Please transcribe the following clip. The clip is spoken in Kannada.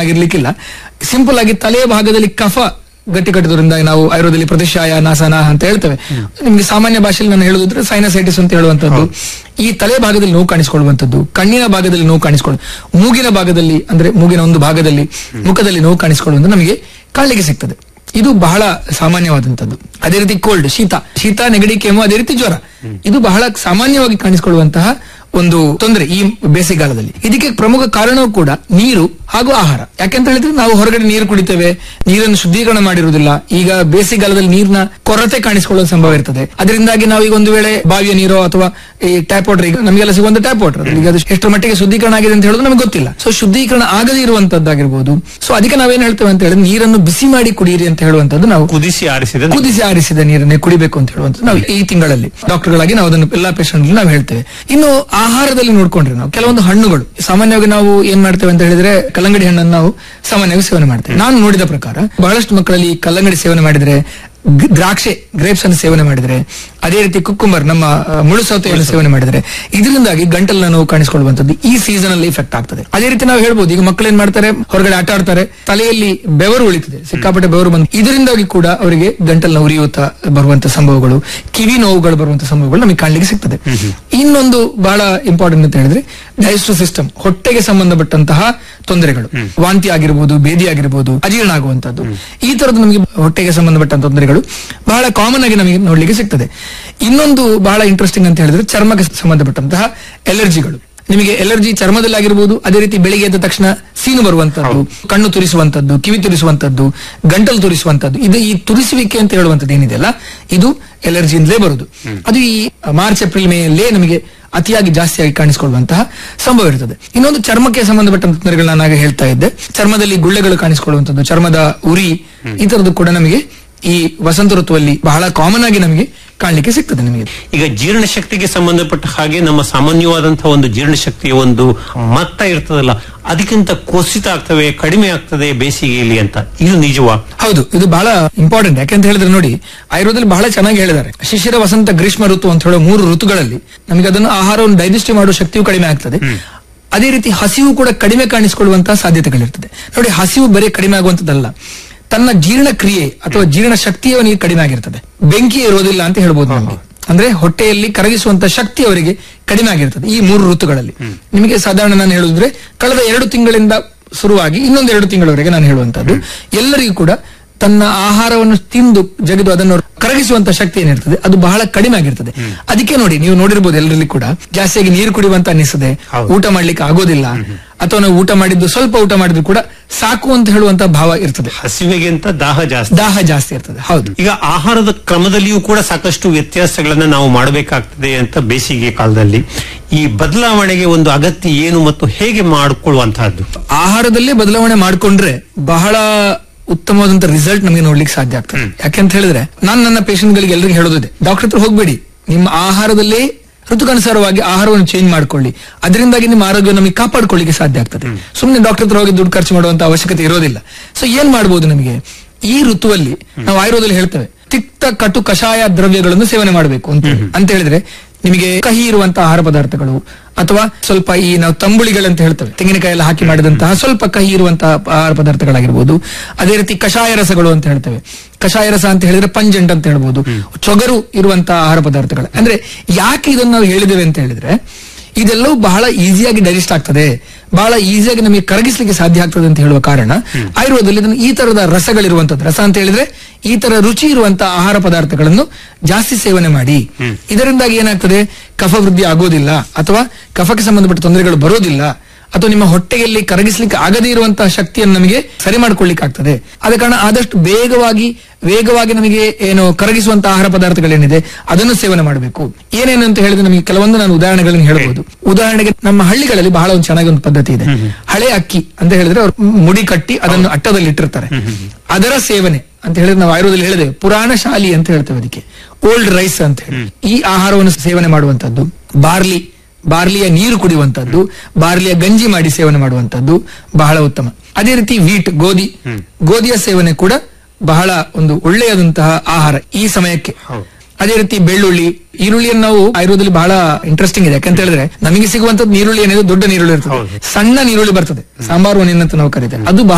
ಆಗಿರ್ಲಿಕ್ಕಿಲ್ಲ ಸಿಂಪಲ್ ಆಗಿ ತಲೆಯ ಭಾಗದಲ್ಲಿ ಕಫ ಗಟ್ಟಿ ಕಟ್ಟಿದ್ರಿಂದ ನಾವು ಆಯುರ್ವೇದದಲ್ಲಿ ಪ್ರತಿಶಾಯ ನಾಸನ ಅಂತ ಹೇಳ್ತೇವೆ ನಿಮ್ಗೆ ಸಾಮಾನ್ಯ ಭಾಷೆಯಲ್ಲಿ ನಾನು ಹೇಳುದಿದ್ರೆ ಸೈನಸೈಟಿಸ್ ಅಂತ ಹೇಳುವಂತದ್ದು ಈ ತಲೆ ಭಾಗದಲ್ಲಿ ನೋವು ಕಾಣಿಸಿಕೊಳ್ಳುವಂತದ್ದು ಕಣ್ಣಿನ ಭಾಗದಲ್ಲಿ ನೋವು ಕಾಣಿಸಿಕೊಳ್ಳು ಮೂಗಿನ ಭಾಗದಲ್ಲಿ ಅಂದ್ರೆ ಮೂಗಿನ ಒಂದು ಭಾಗದಲ್ಲಿ ಮುಖದಲ್ಲಿ ನೋವು ಕಾಣಿಸಿಕೊಳ್ಳುವಂತ ನಮಗೆ ಕಾಣಲಿಕ್ಕೆ ಸಿಗ್ತದೆ ಇದು ಬಹಳ ಸಾಮಾನ್ಯವಾದಂತದ್ದು ಅದೇ ರೀತಿ ಕೋಲ್ಡ್ ಶೀತ ಶೀತ ನೆಗಡಿ ಕೆಮ್ಮು ಅದೇ ರೀತಿ ಜ್ವರ ಇದು ಬಹಳ ಸಾಮಾನ್ಯವಾಗಿ ಕಾಣಿಸಿಕೊಳ್ಳುವಂತಹ ಒಂದು ತೊಂದರೆ ಈ ಬೇಸಿಗೆಗಾಲದಲ್ಲಿ ಇದಕ್ಕೆ ಪ್ರಮುಖ ಕಾರಣವೂ ಕೂಡ ನೀರು ಹಾಗೂ ಆಹಾರ ಯಾಕೆಂತ ಹೇಳಿದ್ರೆ ನಾವು ಹೊರಗಡೆ ನೀರು ಕುಡಿತೇವೆ ನೀರನ್ನು ಶುದ್ಧೀಕರಣ ಮಾಡಿರುವುದಿಲ್ಲ ಈಗ ಬೇಸಿಗೆಗಾಲದಲ್ಲಿ ನೀರಿನ ಕೊರತೆ ಕಾಣಿಸಿಕೊಳ್ಳುವ ಸಂಭವ ಇರ್ತದೆ ಅದರಿಂದಾಗಿ ನಾವು ಈಗ ಒಂದು ವೇಳೆ ಬಾವಿಯ ನೀರೋ ಅಥವಾ ಈ ಟ್ಯಾಪ್ ವಾಟರ್ ಈಗ ನಮಗೆಲ್ಲ ಸಿಗುವಂತ ಟ್ಯಾಪ್ ವಾಟರ್ ಈಗ ಅದು ಎಷ್ಟರ ಮಟ್ಟಿಗೆ ಶುದ್ಧೀಕರಣ ಆಗಿದೆ ಅಂತ ಹೇಳೋದು ನಮಗೆ ಗೊತ್ತಿಲ್ಲ ಸೊ ಶುದ್ಧೀಕರಣ ಆಗದೇ ಇರುವಂತದ್ದಾಗಿರ್ಬೋದು ಸೊ ಅದಕ್ಕೆ ನಾವೇನ್ ಹೇಳ್ತೇವೆ ಅಂತ ಹೇಳಿದ್ರೆ ನೀರನ್ನು ಬಿಸಿ ಮಾಡಿ ಕುಡಿಯಿರಿ ಅಂತ ಹೇಳುವಂತದ್ದು ನಾವು ಕುದಿಸಿ ಆರಿಸಿದ ಕುದಿಸಿ ಆರಿಸಿದ ನೀರನ್ನೇ ಕುಡಿಬೇಕು ಅಂತ ಹೇಳುವಂತ ನಾವು ಈ ತಿಂಗಳಲ್ಲಿ ಡಾಕ್ಟರ್ಗಳಾಗಿ ನಾವು ಅದನ್ನು ಎಲ್ಲಾ ಪೇಷಂಟ್ ನಾವು ಹೇಳ್ತೇವೆ ಇನ್ನು ಆಹಾರದಲ್ಲಿ ನೋಡ್ಕೊಂಡ್ರೆ ನಾವು ಕೆಲವೊಂದು ಹಣ್ಣುಗಳು ಸಾಮಾನ್ಯವಾಗಿ ನಾವು ಏನ್ ಮಾಡ್ತೇವೆ ಅಂತ ಹೇಳಿದ್ರೆ ಕಲ್ಲಂಗಡಿ ಹಣ್ಣನ್ನು ನಾವು ಸಾಮಾನ್ಯವಾಗಿ ಸೇವನೆ ಮಾಡ್ತೇವೆ ನಾನು ನೋಡಿದ ಪ್ರಕಾರ ಬಹಳಷ್ಟು ಮಕ್ಕಳಲ್ಲಿ ಕಲ್ಲಂಗಡಿ ಸೇವನೆ ಮಾಡಿದ್ರೆ ಗ್- ದ್ರಾಕ್ಷೆ ಗ್ರೇಪ್ಸ್ ಅನ್ನು ಸೇವನೆ ಮಾಡಿದ್ರೆ ಅದೇ ರೀತಿ ಕುಕ್ಕುಂಬರ್ ನಮ್ಮ ಆ, ಮುಳು ಸೌತೆಯನ್ನು ಸೇವನೆ ಮಾಡಿದ್ರೆ ಇದರಿಂದಾಗಿ ಗಂಟಲಿನ ನೋವು ಕಾಣಿಸಿಕೊಳ್ಳುವಂತದ್ದು ಈ ಸೀಸನ್ ಅಲ್ಲಿ ಇಫೆಕ್ಟ್ ಆಗ್ತದೆ ಅದೇ ರೀತಿ ನಾವು ಹೇಳ್ಬೋದು ಈಗ ಮಕ್ಕಳು ಏನ್ ಮಾಡ್ತಾರೆ ಹೊರಗಡೆ ಆಟ ಆಡ್ತಾರೆ ತಲೆಯಲ್ಲಿ ಬೆವರು ಉಳಿತದೆ ಸಿಕ್ಕಾಪಟ್ಟೆ ಬೆವರು ಬಂದು ಇದರಿಂದಾಗಿ ಕೂಡ ಅವರಿಗೆ ಗಂಟಲಿನ ಉರಿಯೂತ ಬರುವಂತ ಸಂಭವಗಳು ಕಿವಿ ನೋವುಗಳು ಬರುವಂತ ಸಂಭವಗಳು ನಮಗೆ ಕಾಣಲಿಕ್ಕೆ ಸಿಗ್ತದೆ ಇನ್ನೊಂದು ಬಹಳ ಇಂಪಾರ್ಟೆಂಟ್ ಅಂತ ಹೇಳಿದ್ರೆ ಡೈಜೆಸ್ಟಿವ್ ಸಿಸ್ಟಮ್ ಹೊಟ್ಟೆಗೆ ಸಂಬಂಧಪಟ್ಟಂತಹ ತೊಂದರೆಗಳು ವಾಂತಿ ಆಗಿರ್ಬೋದು ಬೇದಿ ಆಗಿರ್ಬೋದು ಅಜೀರ್ಣ ಆಗುವಂತದ್ದು ಈ ತರದ್ದು ನಮಗೆ ಹೊಟ್ಟೆಗೆ ಸಂಬಂಧಪಟ್ಟಂತ ತೊಂದರೆಗಳು ಬಹಳ ಕಾಮನ್ ಆಗಿ ನಮಗೆ ನೋಡ್ಲಿಕ್ಕೆ ಸಿಗ್ತದೆ ಇನ್ನೊಂದು ಬಹಳ ಇಂಟ್ರೆಸ್ಟಿಂಗ್ ಅಂತ ಹೇಳಿದ್ರೆ ಚರ್ಮಕ್ಕೆ ಸಂಬಂಧಪಟ್ಟಂತಹ ಎಲರ್ಜಿಗಳು ನಿಮಗೆ ಎಲರ್ಜಿ ಚರ್ಮದಲ್ಲಿ ಆಗಿರ್ಬೋದು ಅದೇ ರೀತಿ ಬೆಳಿಗ್ಗೆ ಎದ್ದ ತಕ್ಷಣ ಸೀನು ಬರುವಂತದ್ದು ಕಣ್ಣು ತುರಿಸುವಂತದ್ದು ಕಿವಿ ತುರಿಸುವಂತದ್ದು ಗಂಟಲು ತುರಿಸುವಂತದ್ದು ಇದು ಈ ತುರಿಸುವಿಕೆ ಅಂತ ಹೇಳುವಂತದ್ದು ಏನಿದೆಯಲ್ಲ ಇದು ಎಲರ್ಜಿಯಿಂದಲೇ ಬರುದು ಅದು ಈ ಮಾರ್ಚ್ ಏಪ್ರಿಲ್ ಮೇಯಲ್ಲೇ ನಮಗೆ ಅತಿಯಾಗಿ ಜಾಸ್ತಿಯಾಗಿ ಕಾಣಿಸಿಕೊಳ್ಳುವಂತಹ ಸಂಭವ ಇರ್ತದೆ ಇನ್ನೊಂದು ಚರ್ಮಕ್ಕೆ ಸಂಬಂಧಪಟ್ಟಂತ ತೊಂದರೆಗಳು ನಾನು ಆಗ ಹೇಳ್ತಾ ಇದ್ದೆ ಚರ್ಮದಲ್ಲಿ ಗುಳ್ಳೆಗಳು ಕಾಣಿಸಿಕೊಳ್ಳುವಂತದ್ದು ಚರ್ಮದ ಉರಿ ಈ ತರದ್ದು ಕೂಡ ನಮಗೆ ಈ ವಸಂತ ಋತುವಲ್ಲಿ ಬಹಳ ಕಾಮನ್ ಆಗಿ ನಮಗೆ ಕಾಣಲಿಕ್ಕೆ ಸಿಗ್ತದೆ ನಿಮಗೆ ಈಗ ಜೀರ್ಣಶಕ್ತಿಗೆ ಸಂಬಂಧಪಟ್ಟ ಹಾಗೆ ನಮ್ಮ ಸಾಮಾನ್ಯವಾದಂತಹ ಒಂದು ಜೀರ್ಣಶಕ್ತಿಯ ಒಂದು ಮಟ್ಟ ಇರ್ತದಲ್ಲ ಅದಕ್ಕಿಂತ ಕುಸಿತ ಆಗ್ತವೆ ಕಡಿಮೆ ಆಗ್ತದೆ ಬೇಸಿಗೆಯಲ್ಲಿ ಅಂತ ಇದು ನಿಜವಾ ಹೌದು ಇದು ಬಹಳ ಇಂಪಾರ್ಟೆಂಟ್ ಯಾಕೆಂತ ಹೇಳಿದ್ರೆ ನೋಡಿ ಆಯುರ್ವೇದದಲ್ಲಿ ಬಹಳ ಚೆನ್ನಾಗಿ ಹೇಳಿದ್ದಾರೆ ಶಿಶಿರ ವಸಂತ ಗ್ರೀಷ್ಮ ಋತು ಅಂತ ಹೇಳೋ ಮೂರು ಋತುಗಳಲ್ಲಿ ನಮಗೆ ಅದನ್ನು ಆಹಾರವನ್ನು ಡೈಜೆಸ್ಟ್ ಮಾಡುವ ಶಕ್ತಿಯು ಕಡಿಮೆ ಆಗ್ತದೆ ಅದೇ ರೀತಿ ಹಸಿವು ಕೂಡ ಕಡಿಮೆ ಕಾಣಿಸಿಕೊಳ್ಳುವಂತಹ ಸಾಧ್ಯತೆಗಳಿರ್ತದೆ ನೋಡಿ ಹಸಿವು ಬರೀ ಕಡಿಮೆ ಆಗುವಂತದ್ದಲ್ಲ ತನ್ನ ಜೀರ್ಣ ಕ್ರಿಯೆ ಅಥವಾ ಜೀರ್ಣ ಶಕ್ತಿಯು ಅವನಿಗೆ ಕಡಿಮೆ ಆಗಿರ್ತದೆ ಬೆಂಕಿ ಇರೋದಿಲ್ಲ ಅಂತ ಹೇಳ್ಬೋದು ನಮಗೆ ಅಂದ್ರೆ ಹೊಟ್ಟೆಯಲ್ಲಿ ಕರಗಿಸುವಂತ ಶಕ್ತಿ ಅವರಿಗೆ ಕಡಿಮೆ ಆಗಿರ್ತದೆ ಈ ಮೂರು ಋತುಗಳಲ್ಲಿ ನಿಮಗೆ ಸಾಧಾರಣ ನಾನು ಹೇಳುದ್ರೆ ಕಳೆದ ಎರಡು ತಿಂಗಳಿಂದ ಶುರುವಾಗಿ ಇನ್ನೊಂದು ಎರಡು ತಿಂಗಳವರೆಗೆ ನಾನು ಹೇಳುವಂತದ್ದು ಎಲ್ಲರಿಗೂ ಕೂಡ ತನ್ನ ಆಹಾರವನ್ನು ತಿಂದು ಜಗಿದು ಅದನ್ನು ಕರಗಿಸುವಂತ ಶಕ್ತಿ ಏನಿರ್ತದೆ ಅದು ಬಹಳ ಕಡಿಮೆ ಆಗಿರ್ತದೆ ಅದಕ್ಕೆ ನೋಡಿ ನೀವು ನೋಡಿರ್ಬೋದು ಎಲ್ಲರಲ್ಲಿ ಕೂಡ ಜಾಸ್ತಿಯಾಗಿ ನೀರು ಕುಡಿಯುವಂತ ಅನಿಸ್ತದೆ ಹೌದು. ಊಟ ಮಾಡ್ಲಿಕ್ಕೆ ಆಗೋದಿಲ್ಲ ಅಥವಾ ನಾವು ಊಟ ಮಾಡಿದ್ದು ಸ್ವಲ್ಪ ಊಟ ಮಾಡಿದ್ರು ಕೂಡ ಸಾಕು ಅಂತ ಹೇಳುವಂತ ಭಾವ ಇರ್ತದೆ ಹಸಿವೆಗಿಂತ ದಾಹ ಜಾಸ್ತಿ ದಾಹ ಜಾಸ್ತಿ ಇರ್ತದೆ ಹೌದು ಈಗ ಆಹಾರದ ಕ್ರಮದಲ್ಲಿಯೂ ಕೂಡ ಸಾಕಷ್ಟು ವ್ಯತ್ಯಾಸಗಳನ್ನ ನಾವು ಮಾಡಬೇಕಾಗ್ತದೆ ಅಂತ ಬೇಸಿಗೆ ಕಾಲದಲ್ಲಿ ಈ ಬದಲಾವಣೆಗೆ ಒಂದು ಅಗತ್ಯ ಏನು ಮತ್ತು ಹೇಗೆ ಮಾಡಿಕೊಳ್ಳುವಂತಹದ್ದು ಆಹಾರದಲ್ಲೇ ಬದಲಾವಣೆ ಮಾಡ್ಕೊಂಡ್ರೆ ಬಹಳ ಉತ್ತಮವಾದಂತ ರಿಸಲ್ಟ್ ನಮಗೆ ನೋಡ್ಲಿಕ್ಕೆ ಸಾಧ್ಯ ಆಗ್ತದೆ ಯಾಕೆಂತ ಹೇಳಿದ್ರೆ ನಾನು ನನ್ನ ಪೇಷಂಟ್ ಗಳಿಗೆ ಎಲ್ಲರಿಗೂ ಹೇಳೋದಿದೆ ಡಾಕ್ಟರ್ ಹತ್ರ ಹೋಗ್ಬೇಡಿ ನಿಮ್ಮ ಆಹಾರದಲ್ಲೇ ಋತುಕನುಸಾರವಾಗಿ ಆಹಾರವನ್ನು ಚೇಂಜ್ ಮಾಡ್ಕೊಳ್ಳಿ ಅದರಿಂದಾಗಿ ನಿಮ್ಮ ಆರೋಗ್ಯ ನಮಗೆ ಕಾಪಾಡ್ಕೊಳ್ಳಿಕ್ಕೆ ಸಾಧ್ಯ ಆಗ್ತದೆ ಸುಮ್ಮನೆ ಡಾಕ್ಟರ್ ಹತ್ರ ಹೋಗಿ ದುಡ್ಡು ಖರ್ಚು ಮಾಡುವಂತ ಅವಶ್ಯಕತೆ ಇರೋದಿಲ್ಲ ಸೊ ಏನ್ ಮಾಡ್ಬೋದು ನಮಗೆ ಈ ಋತುವಲ್ಲಿ ನಾವು ಆಯುರ್ವೇದದಲ್ಲಿ ಹೇಳ್ತೇವೆ ತಿಕ್ತ ಕಟು ಕಷಾಯ ದ್ರವ್ಯಗಳನ್ನು ಸೇವನೆ ಮಾಡಬೇಕು ಅಂತ ಹೇಳಿ. ಅಂತ ಹೇಳಿದ್ರೆ ನಿಮಗೆ ಕಹಿ ಇರುವಂತಹ ಆಹಾರ ಪದಾರ್ಥಗಳು ಅಥವಾ ಸ್ವಲ್ಪ ಈ ನಾವು ತಂಬುಳಿಗಳು ಅಂತ ಹೇಳ್ತೇವೆ ತೆಂಗಿನಕಾಯಿ ಎಲ್ಲ ಹಾಕಿ ಮಾಡಿದಂತಹ ಸ್ವಲ್ಪ ಕಹಿ ಇರುವಂತಹ ಆಹಾರ ಪದಾರ್ಥಗಳಾಗಿರ್ಬೋದು ಅದೇ ರೀತಿ ಕಷಾಯ ರಸಗಳು ಅಂತ ಹೇಳ್ತೇವೆ ಕಷಾಯ ರಸ ಅಂತ ಹೇಳಿದ್ರೆ ಪಂಜೆಂಟ್ ಅಂತ ಹೇಳ್ಬೋದು ಚೊಗರು ಇರುವಂತಹ ಆಹಾರ ಪದಾರ್ಥಗಳು ಅಂದ್ರೆ ಯಾಕೆ ಇದನ್ನು ನಾವು ಹೇಳಿದ್ದೇವೆ ಅಂತ ಹೇಳಿದ್ರೆ ಇದೆಲ್ಲವೂ ಬಹಳ ಈಸಿಯಾಗಿ ಡೈಜೆಸ್ಟ್ ಆಗ್ತದೆ ಬಹಳ ಈಸಿಯಾಗಿ ನಮಗೆ ಕರಗಿಸ್ಲಿಕ್ಕೆ ಸಾಧ್ಯ ಆಗ್ತದೆ ಅಂತ ಹೇಳುವ ಕಾರಣ ಆಯುರ್ವೇದದಲ್ಲಿ ಇದನ್ನು ಈ ತರದ ರಸಗಳಿರುವಂತದ್ದು ರಸ ಅಂತ ಹೇಳಿದ್ರೆ ಈ ತರ ರುಚಿ ಇರುವಂತಹ ಆಹಾರ ಪದಾರ್ಥಗಳನ್ನು ಜಾಸ್ತಿ ಸೇವನೆ ಮಾಡಿ ಇದರಿಂದಾಗಿ ಏನಾಗ್ತದೆ ಕಫ ವೃದ್ಧಿ ಆಗೋದಿಲ್ಲ ಅಥವಾ ಕಫಕ್ಕೆ ಸಂಬಂಧಪಟ್ಟ ತೊಂದರೆಗಳು ಬರೋದಿಲ್ಲ ಅಥವಾ ನಿಮ್ಮ ಹೊಟ್ಟೆಯಲ್ಲಿ ಕರಗಿಸ್ಲಿಕ್ಕೆ ಆಗದೇ ಇರುವಂತಹ ಶಕ್ತಿಯನ್ನು ನಮಗೆ ಸರಿ ಮಾಡ್ಕೊಳ್ಳಿಕ್ಕೆ ಆಗ್ತದೆ ಆದ ಕಾರಣ ಆದಷ್ಟು ಬೇಗವಾಗಿ ವೇಗವಾಗಿ ನಮಗೆ ಏನು ಕರಗಿಸುವಂತಹ ಆಹಾರ ಪದಾರ್ಥಗಳೇನಿದೆ ಅದನ್ನು ಸೇವನೆ ಮಾಡಬೇಕು ಏನೇನು ಅಂತ ಹೇಳಿದ್ರೆ ನಮಗೆ ಕೆಲವೊಂದು ನಾನು ಉದಾಹರಣೆಗಳನ್ನು ಹೇಳಬಹುದು ಉದಾಹರಣೆಗೆ ನಮ್ಮ ಹಳ್ಳಿಗಳಲ್ಲಿ ಬಹಳ ಒಂದು ಚೆನ್ನಾಗಿ ಒಂದು ಪದ್ಧತಿ ಇದೆ ಹಳೆ ಅಕ್ಕಿ ಅಂತ ಹೇಳಿದ್ರೆ ಅವ್ರು ಮುಡಿ ಕಟ್ಟಿ ಅದನ್ನು ಅಟ್ಟದಲ್ಲಿ ಇಟ್ಟಿರ್ತಾರೆ ಅದರ ಸೇವನೆ ಅಂತ ಹೇಳಿದ್ರೆ ನಾವು ಆಯುರ್ವೇದದಲ್ಲಿ ಹೇಳಿದೆ ಪುರಾಣ ಶಾಲಿ ಅಂತ ಹೇಳ್ತೇವೆ ಅದಕ್ಕೆ ಓಲ್ಡ್ ರೈಸ್ ಅಂತ ಹೇಳಿ ಈ ಆಹಾರವನ್ನು ಸೇವನೆ ಮಾಡುವಂತದ್ದು ಬಾರ್ಲಿ ಬಾರ್ಲಿಯ ನೀರು ಕುಡಿಯುವಂತದ್ದು ಬಾರ್ಲಿಯ ಗಂಜಿ ಮಾಡಿ ಸೇವನೆ ಮಾಡುವಂತದ್ದು ಬಹಳ ಉತ್ತಮ ಅದೇ ರೀತಿ ವೀಟ್ ಗೋಧಿ ಗೋಧಿಯ ಸೇವನೆ ಕೂಡ ಬಹಳ ಒಂದು ಒಳ್ಳೆಯದಂತಹ ಆಹಾರ ಈ ಸಮಯಕ್ಕೆ ಅದೇ ರೀತಿ ಬೆಳ್ಳುಳ್ಳಿ ಈರುಳ್ಳಿಯನ್ನು ನಾವು ಆಯುರ್ವೇದದಲ್ಲಿ ಬಹಳ ಇಂಟ್ರೆಸ್ಟಿಂಗ್ ಇದೆ ಯಾಕಂತ ಹೇಳಿದ್ರೆ ನಮಗೆ ಸಿಗುವಂತದ್ದು ನೀರುಳ್ಳಿ ಏನಿದೆ ದೊಡ್ಡ ನೀರುಳ್ಳಿ ಇರ್ತದೆ ಸಣ್ಣ ನೀರುಳ್ಳಿ ಬರ್ತದೆ ಸಾಂಬಾರು ಹಣ್ಣಿನಂತ ನಾವು ಕರೀತೇವೆ ಅದು